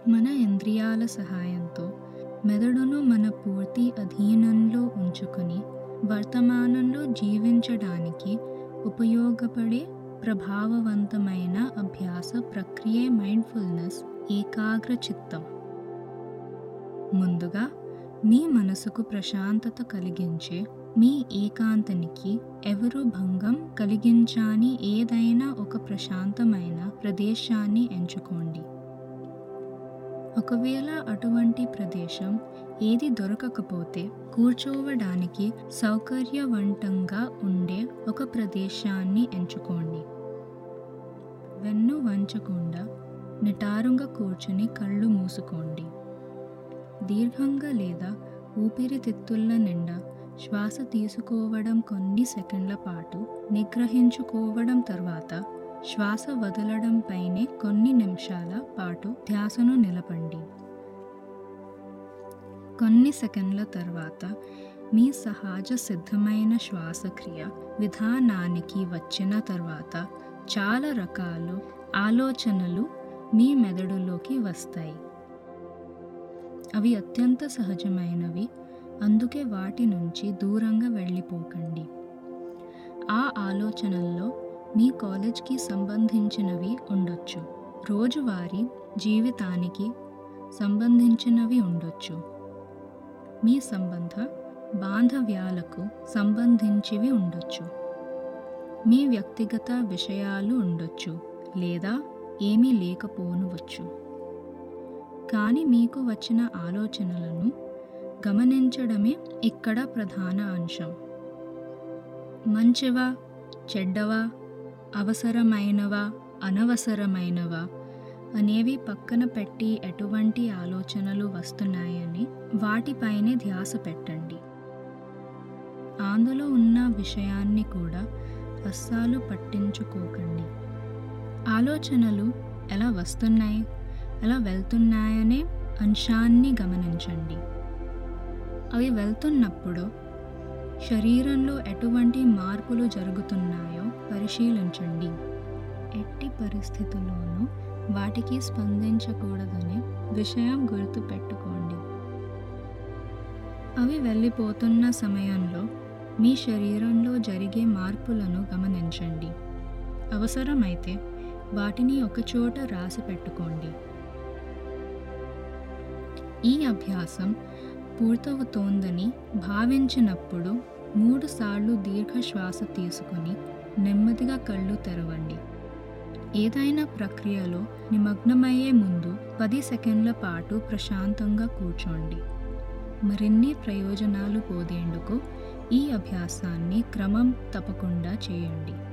మన ఇంద్రియాల సహాయంతో మెదడును మన పూర్తి అధీనంలో ఉంచుకొని వర్తమానంలో జీవించడానికి ఉపయోగపడే ప్రభావవంతమైన అభ్యాస ప్రక్రియ మైండ్ఫుల్నెస్ ఏకాగ్ర చిత్తం ముందుగా మీ మనసుకు ప్రశాంతత కలిగించే మీ ఏకాంతానికి ఎవరు భంగం కలిగించాని ఏదైనా ఒక ప్రశాంతమైన ప్రదేశాన్ని ఎంచుకోండి ఒకవేళ అటువంటి ప్రదేశం ఏది దొరకకపోతే కూర్చోవడానికి సౌకర్యవంతంగా ఉండే ఒక ప్రదేశాన్ని ఎంచుకోండి వెన్ను వంచకుండా నిటారుగా కూర్చుని కళ్ళు మూసుకోండి దీర్ఘంగా లేదా ఊపిరితిత్తుల నిండా శ్వాస తీసుకోవడం కొన్ని సెకండ్ల పాటు నిగ్రహించుకోవడం తర్వాత శ్వాస వదలడం పైనే కొన్ని నిమిషాల పాటు ధ్యాసను నిలపండి కొన్ని సెకండ్ల తర్వాత మీ సహజ సిద్ధమైన శ్వాసక్రియ విధానానికి వచ్చిన తర్వాత చాలా రకాలు ఆలోచనలు మీ మెదడులోకి వస్తాయి అవి అత్యంత సహజమైనవి అందుకే వాటి నుంచి దూరంగా వెళ్ళిపోకండి ఆ ఆలోచనల్లో మీ కాలేజ్కి సంబంధించినవి ఉండొచ్చు రోజువారీ జీవితానికి సంబంధించినవి ఉండొచ్చు మీ సంబంధ బాంధవ్యాలకు సంబంధించివి ఉండొచ్చు మీ వ్యక్తిగత విషయాలు ఉండొచ్చు లేదా ఏమీ లేకపోనవచ్చు కానీ మీకు వచ్చిన ఆలోచనలను గమనించడమే ఇక్కడ ప్రధాన అంశం మంచివా చెడ్డవా అవసరమైనవా అనవసరమైనవా అనేవి పక్కన పెట్టి ఎటువంటి ఆలోచనలు వస్తున్నాయని వాటిపైనే ధ్యాస పెట్టండి అందులో ఉన్న విషయాన్ని కూడా అస్సాలు పట్టించుకోకండి ఆలోచనలు ఎలా వస్తున్నాయి ఎలా వెళ్తున్నాయనే అంశాన్ని గమనించండి అవి వెళ్తున్నప్పుడు శరీరంలో ఎటువంటి మార్పులు జరుగుతున్నాయో పరిశీలించండి ఎట్టి పరిస్థితుల్లోనూ వాటికి స్పందించకూడదనే విషయం గుర్తుపెట్టుకోండి అవి వెళ్ళిపోతున్న సమయంలో మీ శరీరంలో జరిగే మార్పులను గమనించండి అవసరమైతే వాటిని ఒకచోట రాసి పెట్టుకోండి ఈ అభ్యాసం పూర్తవుతోందని భావించినప్పుడు మూడు సార్లు దీర్ఘ శ్వాస తీసుకుని నెమ్మదిగా కళ్ళు తెరవండి ఏదైనా ప్రక్రియలో నిమగ్నమయ్యే ముందు పది సెకండ్ల పాటు ప్రశాంతంగా కూర్చోండి మరిన్ని ప్రయోజనాలు పొందేందుకు ఈ అభ్యాసాన్ని క్రమం తప్పకుండా చేయండి